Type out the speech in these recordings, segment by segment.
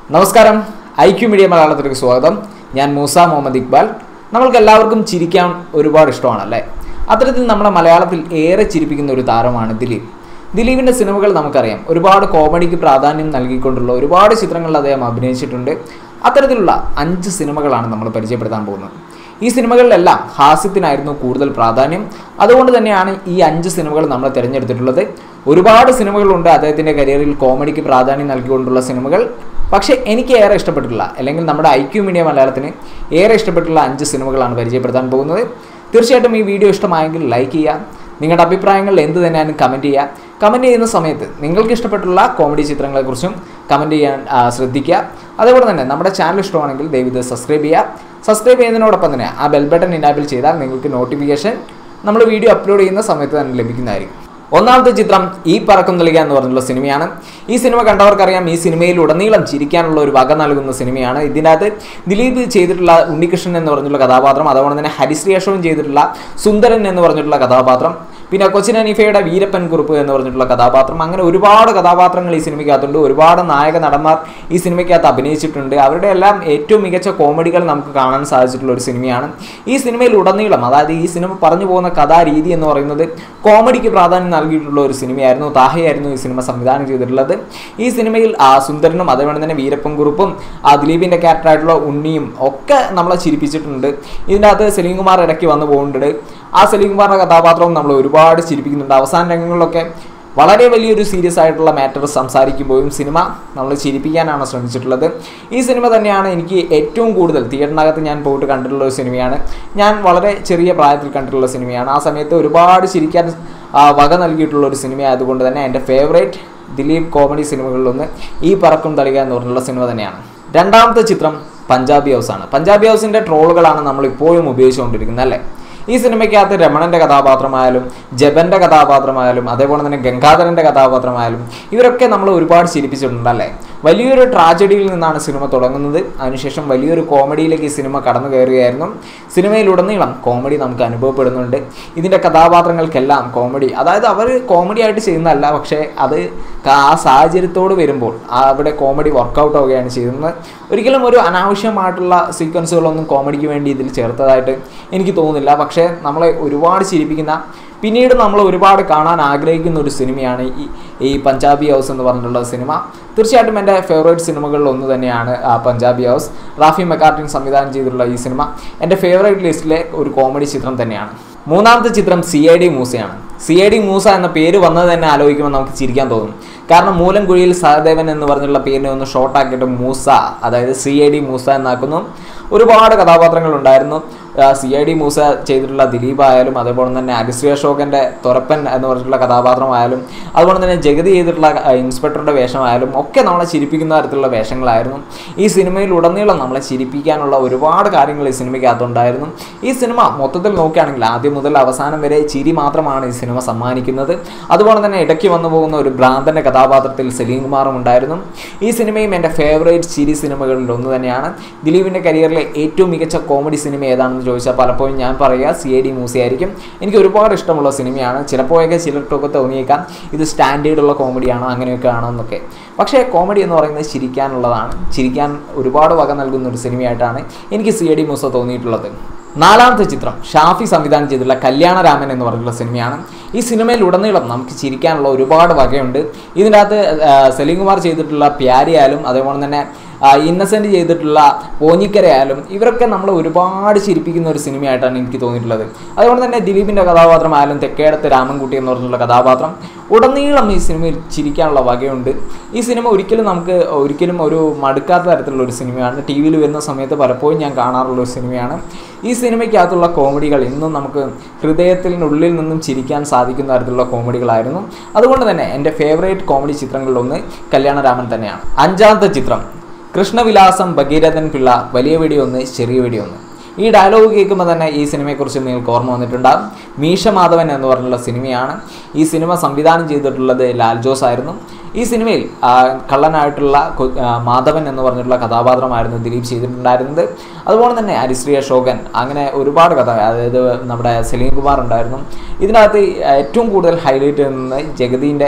നമസ്കാരം I Q media മലയാളത്തിലേക്ക് സ്വാഗതം ഞാൻ മൂസ മുഹമ്മദ് ഇക്ബാൽ നമ്മൾക്ക് എല്ലാവർക്കും ചിരിക്കാൻ ഒരുപാട് ഇഷ്ടമാണല്ലേ അത്തരത്തിൽ നമ്മളെ മലയാളത്തിൽ ഏറെ ചിരിപ്പിക്കുന്ന ഒരു താരമാണ് ദിലീപ് ദിലീപിൻ്റെ സിനിമകൾ നമുക്കറിയാം ഒരുപാട് കോമഡിക്ക് പ്രാധാന്യം നൽകിക്കൊണ്ടുള്ള ഒരുപാട് ചിത്രങ്ങളിൽ അദ്ദേഹം അഭിനയിച്ചിട്ടുണ്ട് അത്തരത്തിലുള്ള അഞ്ച് സിനിമകളാണ് നമ്മൾ പരിചയപ്പെടുത്താൻ പോകുന്നത് ഈ സിനിമകളിലെല്ലാം ഹാസ്യത്തിനായിരുന്നു കൂടുതൽ പ്രാധാന്യം അതുകൊണ്ട് തന്നെയാണ് ഈ അഞ്ച് സിനിമകൾ നമ്മൾ തിരഞ്ഞെടുത്തിട്ടുള്ളത് ഒരുപാട് സിനിമകളുണ്ട് അദ്ദേഹത്തിൻ്റെ കരിയറിൽ കോമഡിക്ക് പ്രാധാന്യം നൽകിക്കൊണ്ടുള്ള സിനിമകൾ പക്ഷേ എനിക്ക് ഏറെ ഇഷ്ടപ്പെട്ടിട്ടുള്ള അല്ലെങ്കിൽ നമ്മുടെ ഐക്യു മീഡിയ മലയാളത്തിന് ഏറെ ഇഷ്ടപ്പെട്ടുള്ള അഞ്ച് സിനിമകളാണ് പരിചയപ്പെടുത്താൻ പോകുന്നത് തീർച്ചയായിട്ടും ഈ വീഡിയോ ഇഷ്ടമായെങ്കിൽ ലൈക്ക് ചെയ്യുക നിങ്ങളുടെ അഭിപ്രായങ്ങൾ എന്ത് തന്നെയാണ് കമൻറ്റ് ചെയ്യുക കമൻറ്റ് ചെയ്യുന്ന സമയത്ത് നിങ്ങൾക്ക് ഇഷ്ടപ്പെട്ടുള്ള കോമഡി ചിത്രങ്ങളെക്കുറിച്ചും കമൻറ്റ് ചെയ്യാൻ ആ, ശ്രദ്ധിക്കുക അതേപോലെ തന്നെ നമ്മുടെ ചാനൽ ഇഷ്ടമാണെങ്കിൽ ദയവിത് സബ്സ്ക്രൈബ് ചെയ്യുക സബ്സ്ക്രൈബ് ചെയ്യുന്നതിനോടൊപ്പം തന്നെ ആ ബെൽ ബട്ടൺ ഇനാബിൾ ചെയ്താൽ നിങ്ങൾക്ക് നോട്ടിഫിക്കേഷൻ നമ്മൾ വീഡിയോ അപ്ലോഡ് ചെയ്യുന്ന സമയത്ത് തന്നെ ലഭിക്കുന്നതായിരിക്കും ഒന്നാമത്തെ ചിത്രം ഈ പറക്കും നൽകുക എന്ന് പറഞ്ഞുള്ള സിനിമയാണ് ഈ സിനിമ കണ്ടവർക്കറിയാം ഈ സിനിമയിൽ ഉടനീളം ചിരിക്കാനുള്ള ഒരു വക നൽകുന്ന സിനിമയാണ് ഇതിനകത്ത് ദിലീപ് ചെയ്തിട്ടുള്ള ഉണ്ണികൃഷ്ണൻ എന്ന് പറഞ്ഞിട്ടുള്ള കഥാപാത്രം അതുപോലെ തന്നെ ഹരിശ്രീ അശോകൻ ചെയ്തിട്ടുള്ള സുന്ദരൻ എന്ന് പറഞ്ഞിട്ടുള്ള കഥാപാത്രം പിന്നെ കൊച്ചിൻ അനീഫയുടെ വീരപ്പൻ കുറുപ്പ് എന്ന് പറഞ്ഞിട്ടുള്ള കഥാപാത്രം അങ്ങനെ ഒരുപാട് കഥാപാത്രങ്ങൾ ഈ സിനിമയ്ക്കകത്തുണ്ട് ഒരുപാട് നായക നടന്മാർ ഈ സിനിമയ്ക്കകത്ത് അഭിനയിച്ചിട്ടുണ്ട് അവരുടെ എല്ലാം ഏറ്റവും മികച്ച കോമഡികൾ നമുക്ക് കാണാൻ സാധിച്ചിട്ടുള്ള ഒരു സിനിമയാണ് ഈ സിനിമയിൽ ഉടനീളം അതായത് ഈ സിനിമ പറഞ്ഞു പോകുന്ന കഥാരീതി എന്ന് പറയുന്നത് കോമഡിക്ക് പ്രാധാന്യം നൽകിയിട്ടുള്ള ഒരു സിനിമയായിരുന്നു താഹയായിരുന്നു ഈ സിനിമ സംവിധാനം ചെയ്തിട്ടുള്ളത് ഈ സിനിമയിൽ ആ സുന്ദരനും അതേപോലെ തന്നെ വീരപ്പൻ കുറുപ്പും ആ ദിലീപിൻ്റെ ക്യാരക്ടറായിട്ടുള്ള ഉണ്ണിയും ഒക്കെ നമ്മളെ ചിരിപ്പിച്ചിട്ടുണ്ട് ഇതിൻ്റെ അകത്ത് സലീം കുമാർ ഇടയ്ക്ക് വന്നു പോകുന്നുണ്ട് ആ സലീം കുമാറിൻ്റെ കഥാപാത്രവും നമ്മൾ ഒരുപാട് ചിരിപ്പിക്കുന്നുണ്ട് അവസാന രംഗങ്ങളിലൊക്കെ വളരെ വലിയൊരു സീരിയസ് ആയിട്ടുള്ള മാറ്റർ സംസാരിക്കുമ്പോഴും സിനിമ നമ്മൾ ചിരിപ്പിക്കാനാണ് ശ്രമിച്ചിട്ടുള്ളത് ഈ സിനിമ തന്നെയാണ് എനിക്ക് ഏറ്റവും കൂടുതൽ തിയേറ്ററിനകത്ത് ഞാൻ പോയിട്ട് കണ്ടിട്ടുള്ള ഒരു സിനിമയാണ് ഞാൻ വളരെ ചെറിയ പ്രായത്തിൽ കണ്ടിട്ടുള്ള സിനിമയാണ് ആ സമയത്ത് ഒരുപാട് ചിരിക്കാൻ ആ, വക നൽകിയിട്ടുള്ള ഒരു സിനിമ ആയതുകൊണ്ട് തന്നെ എൻ്റെ ഫേവറേറ്റ് ദിലീപ് കോമഡി സിനിമകളിലൊന്ന് ഈ പറക്കും തളിക എന്ന് പറഞ്ഞുള്ള സിനിമ തന്നെയാണ് രണ്ടാമത്തെ ചിത്രം പഞ്ചാബി ഹൗസ് ആണ് പഞ്ചാബി ഹൗസിൻ്റെ ട്രോളുകളാണ് നമ്മൾ ഇപ്പോഴും ഉപയോഗിച്ചുകൊണ്ടിരിക്കുന്നത് അല്ലേ ഈ സിനിമയ്ക്കകത്ത് രമണന്റെ കഥാപാത്രമായാലും ജബന്റെ കഥാപാത്രമായാലും അതേപോലെ തന്നെ ഗംഗാധരന്റെ കഥാപാത്രമായാലും ഇവരൊക്കെ നമ്മൾ ഒരുപാട് ചിരിപ്പിച്ചിട്ടുണ്ട് അല്ലേ വലിയൊരു ട്രാജഡിയിൽ നിന്നാണ് സിനിമ തുടങ്ങുന്നത് അതിനുശേഷം വലിയൊരു കോമഡിയിലേക്ക് ഈ സിനിമ കടന്നു കയറുകയായിരുന്നു സിനിമയിലുടനീളം കോമഡി നമുക്ക് അനുഭവപ്പെടുന്നുണ്ട് ഇതിൻ്റെ കഥാപാത്രങ്ങൾക്കെല്ലാം കോമഡി അതായത് അവർ കോമഡി ആയിട്ട് ചെയ്യുന്നതല്ല പക്ഷേ അത് ക- ആ സാഹചര്യത്തോട് വരുമ്പോൾ ആ അവിടെ കോമഡി വർക്കൗട്ട് ആവുകയാണ് ചെയ്യുന്നത് ഒരിക്കലും ഒരു അനാവശ്യമായിട്ടുള്ള സീക്വൻസുകളൊന്നും കോമഡിക്ക് വേണ്ടി ഇതിൽ ചേർത്തതായിട്ട് എനിക്ക് തോന്നുന്നില്ല പക്ഷേ നമ്മളെ ഒരുപാട് ചിരിപ്പിക്കുന്ന പിന്നീട് നമ്മൾ ഒരുപാട് കാണാൻ ആഗ്രഹിക്കുന്ന ഒരു സിനിമയാണ് ഈ ഈ പഞ്ചാബി ഹൗസ് എന്ന് പറഞ്ഞിട്ടുള്ള സിനിമ തീർച്ചയായിട്ടും എൻ്റെ ഫേവറേറ്റ് സിനിമകളിൽ ഒന്ന് തന്നെയാണ് ആ പഞ്ചാബി ഹൗസ് റാഫി മെക്കാർട്ടിൻ സംവിധാനം ചെയ്തിട്ടുള്ള ഈ സിനിമ എൻ്റെ ഫേവറേറ്റ് ലിസ്റ്റിലെ ഒരു കോമഡി ചിത്രം തന്നെയാണ് മൂന്നാമത്തെ ചിത്രം സി ഐ ഡി മൂസയാണ് സി ഐ ഡി മൂസ എന്ന പേര് വന്നത് തന്നെ ആലോചിക്കുമ്പോൾ നമുക്ക് ചിരിക്കാൻ തോന്നും കാരണം മൂലംകുഴിയിൽ സഹദേവൻ എന്ന് പറഞ്ഞിട്ടുള്ള പേരിനെ ഒന്ന് ഷോർട്ടാക്കിയിട്ട് മൂസ അതായത് സി ഐ ഡി മൂസ എന്നാക്കുന്നു ഒരുപാട് കഥാപാത്രങ്ങൾ ഉണ്ടായിരുന്നു സി ഐ ഡി മൂസ ചെയ്തിട്ടുള്ള ദിലീപ് ആയാലും അതേപോലെ തന്നെ അരിശ്രീ അശോകൻ്റെ തുറപ്പൻ എന്ന് പറഞ്ഞിട്ടുള്ള കഥാപാത്രമായാലും അതുപോലെ തന്നെ ജഗതി ചെയ്തിട്ടുള്ള ആ, ഇൻസ്പെക്ടറുടെ വേഷമായാലും ഒക്കെ നമ്മളെ ചിരിപ്പിക്കുന്ന തരത്തിലുള്ള വേഷങ്ങളായിരുന്നു ഈ സിനിമയിൽ ഉടനീളം നമ്മളെ ചിരിപ്പിക്കാനുള്ള ഒരുപാട് കാര്യങ്ങൾ ഈ സിനിമയ്ക്കകത്തുണ്ടായിരുന്നു ഈ സിനിമ മൊത്തത്തിൽ നോക്കുകയാണെങ്കിൽ ആദ്യം മുതൽ അവസാനം വരെ ചിരി മാത്രമാണ് ഈ സിനിമ സമ്മാനിക്കുന്നത് അതുപോലെ തന്നെ ഇടയ്ക്ക് വന്നു പോകുന്ന ഒരു ഭ്രാന്തൻ്റെ കഥാപാത്രത്തിൽ സലീം കുമാറും ഉണ്ടായിരുന്നു ഈ സിനിമയും എൻ്റെ ഫേവറേറ്റ് ചിരി സിനിമകളിൽ ഒന്ന് തന്നെയാണ് ദിലീപിൻ്റെ കരിയറിലെ ഏറ്റവും മികച്ച കോമഡി സിനിമ ഏതാണെന്ന് ചോദിച്ചാൽ പലപ്പോഴും ഞാൻ പറയുക സി ഐ ഡി മൂസി ആയിരിക്കും എനിക്ക് ഒരുപാട് ഇഷ്ടമുള്ള സിനിമയാണ് ചിലപ്പോഴൊക്കെ ചിലർക്കൊക്കെ തോന്നിയേക്കാം ഇത് സ്റ്റാൻഡേർഡുള്ള കോമഡിയാണോ അങ്ങനെയൊക്കെ ആണോ എന്നൊക്കെ പക്ഷേ കോമഡി എന്ന് പറയുന്നത് ചിരിക്കാനുള്ളതാണ് ചിരിക്കാൻ ഒരുപാട് വക നൽകുന്ന ഒരു സിനിമയായിട്ടാണ് എനിക്ക് സി ഐ ഡി മൂസ തോന്നിയിട്ടുള്ളത് നാലാമത്തെ ചിത്രം ഷാഫി സംവിധാനം ചെയ്തിട്ടുള്ള കല്യാണരാമൻ എന്ന് പറഞ്ഞിട്ടുള്ള സിനിമയാണ് ഈ സിനിമയിൽ ഉടനീളം നമുക്ക് ചിരിക്കാനുള്ള ഒരുപാട് വകയുണ്ട് ഇതിൻ്റെ അകത്ത് ആ, സലീം കുമാർ ചെയ്തിട്ടുള്ള പ്യാരിയായാലും അതേപോലെ തന്നെ ഇന്നസെൻ്റ് ചെയ്തിട്ടുള്ള പോഞ്ഞിക്കരയായാലും ഇവരൊക്കെ നമ്മൾ ഒരുപാട് ചിരിപ്പിക്കുന്ന ഒരു സിനിമയായിട്ടാണ് എനിക്ക് തോന്നിയിട്ടുള്ളത് അതുകൊണ്ട് തന്നെ ദിലീപിൻ്റെ കഥാപാത്രമായാലും തെക്കേടത്ത് രാമൻകുട്ടി എന്ന് പറഞ്ഞിട്ടുള്ള കഥാപാത്രം ഉടനീളം ഈ സിനിമയിൽ ചിരിക്കാനുള്ള വകയുണ്ട് ഈ സിനിമ ഒരിക്കലും നമുക്ക് ഒരിക്കലും ഒരു മടുക്കാത്ത തരത്തിലുള്ള ഒരു സിനിമയാണ് ടി വിയിൽ വരുന്ന സമയത്ത് പലപ്പോഴും ഞാൻ കാണാറുള്ള ഒരു സിനിമയാണ് ഈ സിനിമയ്ക്കകത്തുള്ള കോമഡികൾ ഇന്നും നമുക്ക് ഹൃദയത്തിനുള്ളിൽ നിന്നും ചിരിക്കാൻ സാധിക്കുന്ന തരത്തിലുള്ള കോമഡികളായിരുന്നു അതുകൊണ്ട് തന്നെ എൻ്റെ ഫേവറേറ്റ് കോമഡി ചിത്രങ്ങളിലൊന്ന് കല്യാണരാമൻ തന്നെയാണ് അഞ്ചാമത്തെ ചിത്രം കൃഷ്ണവിലാസം ഭഗീരഥൻ പിള്ള വലിയ വെടി ഒന്ന് ചെറിയ വെടി ഒന്ന് ഈ ഡയലോഗ് കേൾക്കുമ്പോൾ തന്നെ ഈ സിനിമയെക്കുറിച്ച് നിങ്ങൾക്ക് ഓർമ്മ വന്നിട്ടുണ്ടാകും മീശ മാധവൻ എന്ന് പറഞ്ഞുള്ള സിനിമയാണ് ഈ സിനിമ സംവിധാനം ചെയ്തിട്ടുള്ളത് ലാൽ ജോസ് ആയിരുന്നു ഈ സിനിമയിൽ ആ, കള്ളനായിട്ടുള്ള കൊ- ആ, മാധവൻ എന്ന് പറഞ്ഞിട്ടുള്ള കഥാപാത്രമായിരുന്നു ദിലീപ് ചെയ്തിട്ടുണ്ടായിരുന്നത് അതുപോലെ തന്നെ ഹരിശ്രീ അശോകൻ അങ്ങനെ ഒരുപാട് കഥ അതായത് നമ്മുടെ സലീം കുമാർ ഉണ്ടായിരുന്നു ഇതിനകത്ത് ഏറ്റവും കൂടുതൽ ഹൈലൈറ്റ് ചെയ്യുന്നത് ജഗദീൻ്റെ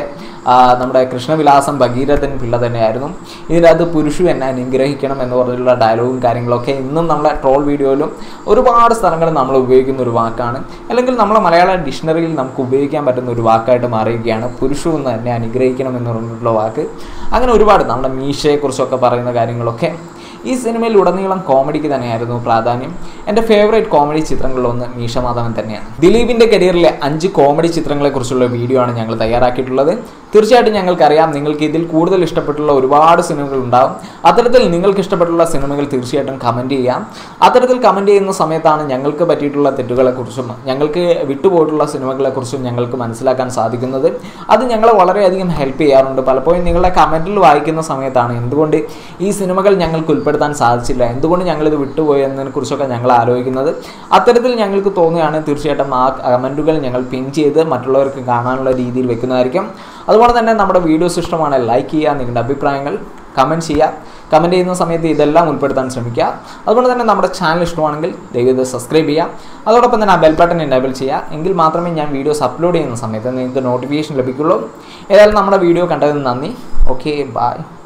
ആ, നമ്മുടെ കൃഷ്ണവിലാസം ഭഗീരഥൻ പിള്ള തന്നെയായിരുന്നു ഇതിനകത്ത് പുരുഷു എന്നെ അനുഗ്രഹിക്കണം എന്ന് പറഞ്ഞിട്ടുള്ള ഡയലോഗും കാര്യങ്ങളൊക്കെ ഇന്നും നമ്മളെ ട്രോൾ വീഡിയോയിലും ഒരുപാട് സ്ഥലങ്ങളിൽ നമ്മൾ ഉപയോഗിക്കുന്ന ഒരു വാക്കാണ് അല്ലെങ്കിൽ നമ്മളെ മലയാള ഡിക്ഷണറിയിൽ നമുക്ക് ഉപയോഗിക്കാൻ പറ്റുന്ന ഒരു വാക്കായിട്ട് മാറിയിരിക്കുകയാണ് പുരുഷു എന്ന് എന്നെ അനുഗ്രഹിക്കണം എന്ന് പറഞ്ഞിട്ടുള്ള വാക്ക് അങ്ങനെ ഒരുപാട് നമ്മുടെ മീശയെക്കുറിച്ചൊക്കെ പറയുന്ന കാര്യങ്ങളൊക്കെ ഈ സിനിമയിൽ ഉടനീളം കോമഡിക്ക് തന്നെയായിരുന്നു പ്രാധാന്യം എൻ്റെ ഫേവറേറ്റ് കോമഡി ചിത്രങ്ങളിലൊന്ന് മീശ മാധവൻ തന്നെയാണ് ദിലീപിൻ്റെ കരിയറിലെ അഞ്ച് കോമഡി ചിത്രങ്ങളെക്കുറിച്ചുള്ള വീഡിയോ ആണ് ഞങ്ങൾ തയ്യാറാക്കിയിട്ടുള്ളത് തീർച്ചയായിട്ടും ഞങ്ങൾക്കറിയാം നിങ്ങൾക്ക് ഇതിൽ കൂടുതൽ ഇഷ്ടപ്പെട്ടുള്ള ഒരുപാട് സിനിമകൾ ഉണ്ടാവും അത്തരത്തിൽ നിങ്ങൾക്ക് ഇഷ്ടപ്പെട്ടുള്ള സിനിമകൾ തീർച്ചയായിട്ടും കമൻറ്റ് ചെയ്യാം അത്തരത്തിൽ കമൻറ്റ് ചെയ്യുന്ന സമയത്താണ് ഞങ്ങൾക്ക് പറ്റിയിട്ടുള്ള തെറ്റുകളെക്കുറിച്ചും ഞങ്ങൾക്ക് വിട്ടുപോയിട്ടുള്ള സിനിമകളെക്കുറിച്ചും ഞങ്ങൾക്ക് മനസ്സിലാക്കാൻ സാധിക്കുന്നത് അത് ഞങ്ങളെ വളരെയധികം ഹെൽപ്പ് ചെയ്യാറുണ്ട് പലപ്പോഴും നിങ്ങളുടെ കമൻറ്റിൽ വായിക്കുന്ന സമയത്താണ് എന്തുകൊണ്ട് ഈ സിനിമകൾ ഞങ്ങൾക്ക് ഉൾപ്പെടുത്താൻ സാധിച്ചില്ല എന്തുകൊണ്ട് ഞങ്ങളിത് വിട്ടുപോയി എന്നതിനെ കുറിച്ചൊക്കെ ഞങ്ങൾ ആലോചിക്കുന്നത് അത്തരത്തിൽ ഞങ്ങൾക്ക് തോന്നുകയാണ് തീർച്ചയായിട്ടും ആ കമൻറ്റുകൾ ഞങ്ങൾ പിൻ ചെയ്ത് മറ്റുള്ളവർക്ക് കാണാനുള്ള രീതിയിൽ വെക്കുന്നതായിരിക്കും അതുപോലെ തന്നെ നമ്മുടെ വീഡിയോസ് ഇഷ്ടമാണ് ലൈക്ക് ചെയ്യുക നിങ്ങളുടെ അഭിപ്രായങ്ങൾ കമൻറ്റ് ചെയ്യുക കമൻറ്റ് ചെയ്യുന്ന സമയത്ത് ഇതെല്ലാം ഉൾപ്പെടുത്താൻ ശ്രമിക്കുക അതുകൊണ്ട് തന്നെ നമ്മുടെ ചാനൽ ഇഷ്ടമാണെങ്കിൽ ദയവ് ഇത് സബ്സ്ക്രൈബ് ചെയ്യുക അതോടൊപ്പം തന്നെ ആ ബെൽ ബട്ടൺ എനേബിൾ ചെയ്യുക എങ്കിൽ മാത്രമേ ഞാൻ വീഡിയോസ് അപ്ലോഡ് ചെയ്യുന്ന സമയത്ത് നിങ്ങൾക്ക് നോട്ടിഫിക്കേഷൻ ലഭിക്കുള്ളൂ ഏതായാലും നമ്മുടെ വീഡിയോ കണ്ടതിന് നന്ദി ഓക്കെ ബൈ